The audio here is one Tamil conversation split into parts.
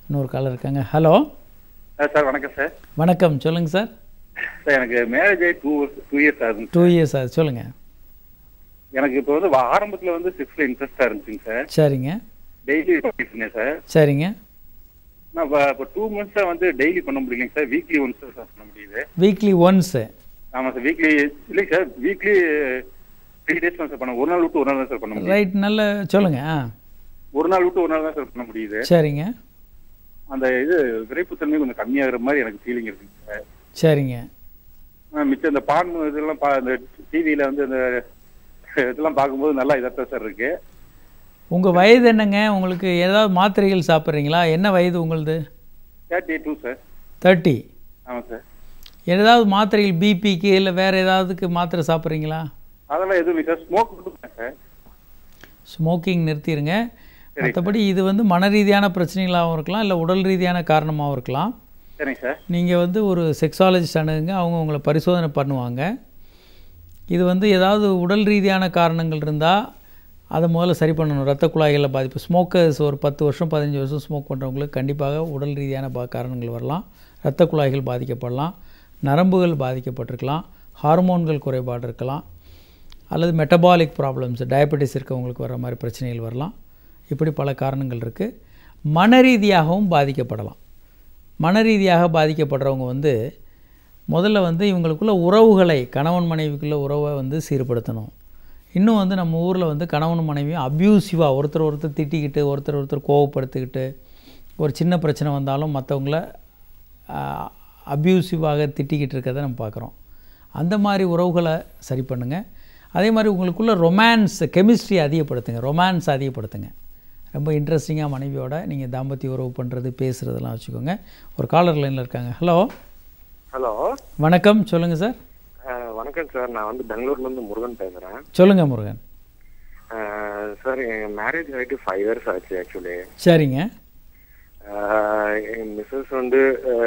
இன்னொரு காலர் இருக்காங்க ஹலோ சார் வணக்கம் சார் வணக்கம் சொல்லுங்கள் சார் சார் எனக்கு மேரேஜ் ஆகி டூ டூ இயர்ஸ் ஆகுதுங்க டூ இயர்ஸ் ஆகுது சொல்லுங்கள் எனக்கு இப்போ வந்து வா- ஆரம்பத்துல வந்து சிக்ஸ்ல இன்ட்ரெஸ்டா இருந்துச்சுங்க சார் சரிங்க டெய்லி பண்ணிட்டு இருந்தேன் சார் சரிங்க நான் இப்போ- இப்போ டூ மந்த்ஸா வந்து டெய்லி பண்ண முடியலைங்க சார் வீக்லி ஒன்ஸ் சார் பண்ண முடியுது வீக்லி ஒன்ஸு ஆமா சார் வீக்லி இல்லைங்க சார் வீக்லி த்ரீ டேஸ் தான் சார் பண்ண ஒரு நாள் விட்டு ஒரு நாள் தான் சார் பண்ண முடியும் ரைட் நல்ல சொல்லுங்கள் ஆ ஒரு நாள் விட்டு ஒரு நாள் தான் சார் பண்ண முடியுது சரிங்க அந்த இது விரைப்புத்தன்மை கொஞ்சம் கம்மியாகிற மாதிரி எனக்கு ஃபீலிங் இருக்குங்க சார் சரிங்க ஆ, மிச்சம் இந்த பான் இதெல்லாம் பா இந்த டிவியில வந்து இந்த இதெல்லாம் பார்க்கும்போது நல்லா இதாக சார் இருக்கு உங்கள் வயது என்னங்க உங்களுக்கு ஏதாவது மாத்திரைகள் சாப்பிட்றீங்களா என்ன வயது உங்களுது தேர்ட்டி டூ சார் தேர்ட்டி ஆமாம் சார் ஏதாவது மாத்திரைகள் பிபிக்கு இல்லை வேறு ஏதாவதுக்கு மாத்திரை சாப்பிட்றீங்களா அதெல்லாம் எதுவும் இல்லை சார் ஸ்மோக் மட்டும் சார் ஸ்மோக்கிங் நிறுத்திடுங்க மற்றபடி இது வந்து மன ரீதியான பிரச்சனைகளாகவும் இருக்கலாம் இல்லை உடல் ரீதியான காரணமாகவும் இருக்கலாம் சரிங்க சார் நீங்கள் வந்து ஒரு செக்ஸாலஜிஸ்ட் அணுகுங்க அவங்க உங்களை பரிசோதனை பண்ணுவாங்க இது வந்து ஏதாவது உடல் ரீதியான காரணங்கள் இருந்தால் அதை முதல்ல சரி பண்ணணும் ரத்த குழாய்களில் பாதிப்பு ஸ்மோக்கர்ஸ் ஒரு பத்து வருஷம் பதினஞ்சு வருஷம் ஸ்மோக் பண்ணுறவங்களுக்கு கண்டிப்பாக உடல் ரீதியான பா காரணங்கள் வரலாம் இரத்த குழாய்கள் பாதிக்கப்படலாம் நரம்புகள் பாதிக்கப்பட்டிருக்கலாம் ஹார்மோன்கள் குறைபாடு இருக்கலாம் அல்லது மெட்டபாலிக் ப்ராப்ளம்ஸ் டயபெட்டிஸ் இருக்கவங்களுக்கு வர மாதிரி பிரச்சனைகள் வரலாம் இப்படி பல காரணங்கள் இருக்குது மன ரீதியாகவும் பாதிக்கப்படலாம் மன ரீதியாக பாதிக்கப்படுறவங்க வந்து முதல்ல வந்து இவங்களுக்குள்ள உறவுகளை கணவன் மனைவிக்குள்ள உறவை வந்து சீர்படுத்தணும் இன்னும் வந்து நம்ம ஊரில் வந்து கணவன் மனைவியும் அப்யூசிவாக ஒருத்தர் ஒருத்தர் திட்டிக்கிட்டு ஒருத்தர் ஒருத்தர் கோவப்படுத்திக்கிட்டு ஒரு சின்ன பிரச்சனை வந்தாலும் மற்றவங்கள அப்யூசிவாக திட்டிக்கிட்டு இருக்கிறத நம்ம பார்க்குறோம் அந்த மாதிரி உறவுகளை சரி பண்ணுங்கள் அதே மாதிரி உங்களுக்குள்ள ரொமான்ஸ் கெமிஸ்ட்ரி அதிகப்படுத்துங்க ரொமான்ஸ் அதிகப்படுத்துங்க ரொம்ப இன்ட்ரெஸ்டிங்காக மனைவியோட நீங்கள் தாம்பத்திய உறவு பண்ணுறது பேசுகிறதெல்லாம் வச்சுக்கோங்க ஒரு காலர் லைனில் இருக்காங்க ஹலோ ஹலோ வணக்கம் சொல்லுங்கள் சார் வணக்கம் சார் நான் வந்து பெங்களூர்ல இருந்து முருகன் பேசுறேன் சொல்லுங்கள் முருகன் சார் என் மேரேஜ் ஆகிட்டு ஃபைவ் இயர்ஸ் ஆச்சு ஆக்சுவலி சரிங்க என் மிஸ்ஸஸ் வந்து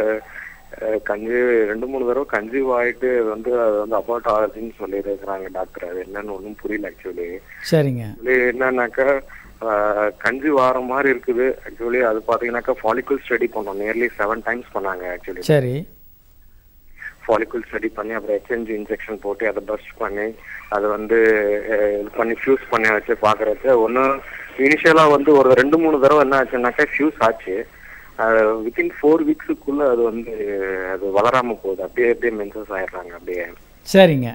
கஞ்சி ரெண்டு மூணு தடவை கன்சீவ் ஆயிட்டு வந்து அது வந்து அபார்ட் ஆகுதுன்னு சொல்லி இருக்கிறாங்க டாக்டர் அது என்னன்னு ஒன்றும் புரியல ஆக்சுவலி சரிங்க ஆக்சுவலி என்னன்னாக்கா கன்சீவ் ஆகிற மாதிரி இருக்குது ஆக்சுவலி அது பார்த்தீங்கன்னாக்கா ஃபாலிகுல் ஸ்டடி பண்ணோம் நியர்லி செவன் டைம்ஸ் பண்ணாங்க ஆக்சுவலி சரி ஃபாலிகுல் ஸ்டடி பண்ணி அப்புறம் ஹெச்என்ஜி இன்ஜெக்ஷன் போட்டு அதை பஸ்ட் பண்ணி அதை வந்து அஹ், இது பண்ணி ஃபியூஸ் பண்ணி வச்சு பார்க்குறச்ச ஒன்று இனிஷியலாக வந்து ஒரு ரெண்டு மூணு தடவை என்ன ஆச்சுன்னாக்கா ஃபியூஸ் ஆச்சு வித்தின் ஃபோர் வீக்ஸுக்குள்ள அது வந்து அது வளராம போகுது அப்படியே அப்படியே மென்சஸ் ஆயிடுறாங்க அப்படியே சரிங்க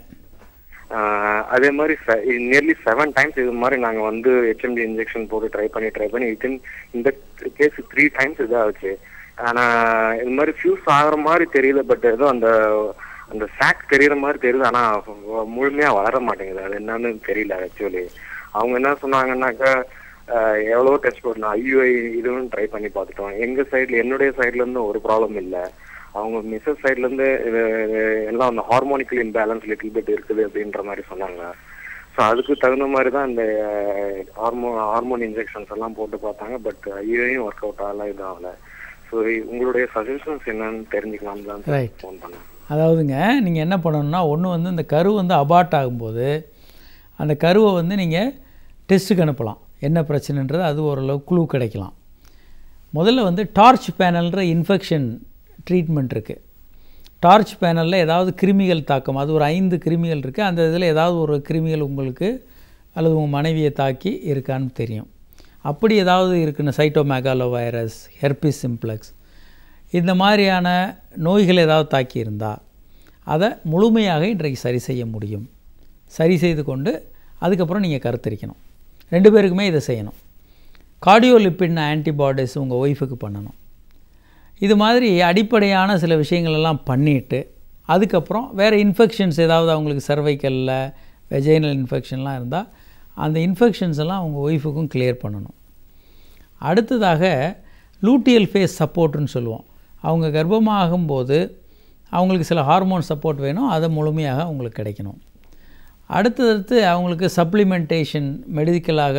ஆஹ் அதே மாதிரி நியர்லி செவன் டைம்ஸ் இது மாதிரி நாங்கள் வந்து ஹெச்எம்டி இன்ஜெக்ஷன் போட்டு ட்ரை பண்ணி ட்ரை பண்ணி வித்தின் இந்த கேஸ் த்ரீ டைம்ஸ் இதாச்சு ஆனால் இது மாதிரி ஃபியூஸ் ஆகுற மாதிரி தெரியல பட் ஏதோ அந்த அந்த சாக் தெரியற மாதிரி தெரியுது ஆனால் முழுமையாக வளர மாட்டேங்குது அது என்னன்னு தெரியல ஆக்சுவலி அவங்க என்ன சொன்னாங்கன்னாக்கா ஆஹ் எவ்வளவோ டெஸ்ட் பண்ணோம் ஐயுஐ இதுவும் ட்ரை பண்ணி பார்த்துட்டோம் எங்க சைடுல என்னுடைய சைடுல இருந்து ஒரு ப்ராப்ளம் இல்லை அவங்க மிஸ்ஸஸ் சைடுல இருந்து இது- இது எல்லாம் அந்த ஹார்மோனிக்கல் இம்பேலன்ஸ் லிட்டில் பிட் இருக்குது அப்படின்ற மாதிரி சொன்னாங்க ஸோ அதுக்கு தகுந்த மாதிரி தான் இந்த ஹார்மோ ஹார்மோன் இன்ஜெக்ஷன்ஸ் எல்லாம் போட்டு பார்த்தாங்க பட் ஐயோயும் ஒர்க் அவுட் ஆகல இது ஆகல ஸோ உங்களுடைய சஜஷன்ஸ் என்னன்னு தெரிஞ்சுக்கலாம் தான் Right. ஃபோன் பண்ணேன் அதாவதுங்க நீங்கள் என்ன பண்ணணும்னா ஒன்று வந்து இந்த கரு வந்து அபார்ட் ஆகும்போது அந்த கருவை வந்து நீங்கள் டெஸ்ட்டுக்கு அனுப்பலாம் என்ன பிரச்சனைன்றது அது ஓரளவு குழு கிடைக்கலாம் முதல்ல வந்து டார்ச் பேனல்ன்ற இன்ஃபெக்ஷன் ட்ரீட்மெண்ட் இருக்குது டார்ச் பேனலில் ஏதாவது கிருமிகள் தாக்கம் அது ஒரு ஐந்து கிருமிகள் இருக்குது அந்த இதில் ஏதாவது ஒரு கிருமிகள் உங்களுக்கு அல்லது உங்கள் மனைவியை தாக்கி இருக்கான்னு தெரியும் அப்படி ஏதாவது இருக்குன்னு சைட்டோமேகாலோ வைரஸ் ஹெர்பிஸ் சிம்ப்ளெக்ஸ் இந்த மாதிரியான நோய்கள் ஏதாவது தாக்கி இருந்தால் அதை முழுமையாக இன்றைக்கு சரி செய்ய முடியும் சரி செய்து கொண்டு அதுக்கப்புறம் நீங்கள் கருத்தரிக்கணும் ரெண்டு பேருக்குமே இதை செய்யணும் கார்டியோலிப்பின் ஆன்டிபாடிஸ் உங்கள் ஒய்ஃபுக்கு பண்ணணும் இது மாதிரி அடிப்படையான சில விஷயங்கள் எல்லாம் பண்ணிட்டு அதுக்கப்புறம் வேறு இன்ஃபெக்ஷன்ஸ் ஏதாவது அவங்களுக்கு சர்வைக்கலில் வெஜைனல் இன்ஃபெக்ஷன்லாம் இருந்தால் அந்த இன்ஃபெக்ஷன்ஸ் எல்லாம் உங்கள் ஒய்ஃபுக்கும் கிளியர் பண்ணணும் அடுத்ததாக லூட்டியல் ஃபேஸ் சப்போர்ட்னு சொல்லுவோம் அவங்க கர்ப்பமாகும்போது அவங்களுக்கு சில ஹார்மோன் சப்போர்ட் வேணும் அதை முழுமையாக அவங்களுக்கு கிடைக்கணும் அடுத்தடுத்து அவங்களுக்கு சப்ளிமெண்டேஷன் மெடிக்கலாக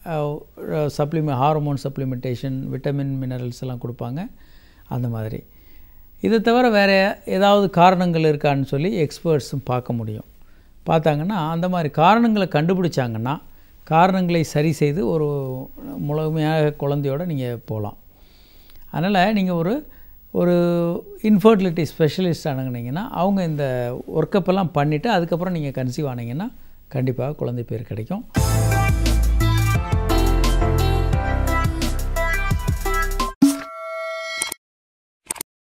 சப்ளிமெ ஹார்மோன் சப்ளிமெண்டேஷன் விட்டமின் மினரல்ஸ் எல்லாம் கொடுப்பாங்க அந்த மாதிரி இதை தவிர வேறு ஏதாவது காரணங்கள் இருக்கான்னு சொல்லி எக்ஸ்பர்ட்ஸும் பார்க்க முடியும் பார்த்தாங்கன்னா அந்த மாதிரி காரணங்களை கண்டுபிடிச்சாங்கன்னா காரணங்களை சரி செய்து ஒரு முழுமையாக குழந்தையோட நீங்கள் போகலாம் அதனால் நீங்கள் ஒரு ஒரு இன்ஃபர்டிலிட்டி ஸ்பெஷலிஸ்ட் அணுகுனீங்கன்னா அவங்க இந்த ஒர்க்கப் எல்லாம் பண்ணிவிட்டு அதுக்கப்புறம் நீங்கள் கன்சீவ் ஆனீங்கன்னா கண்டிப்பாக குழந்தை பேர் கிடைக்கும்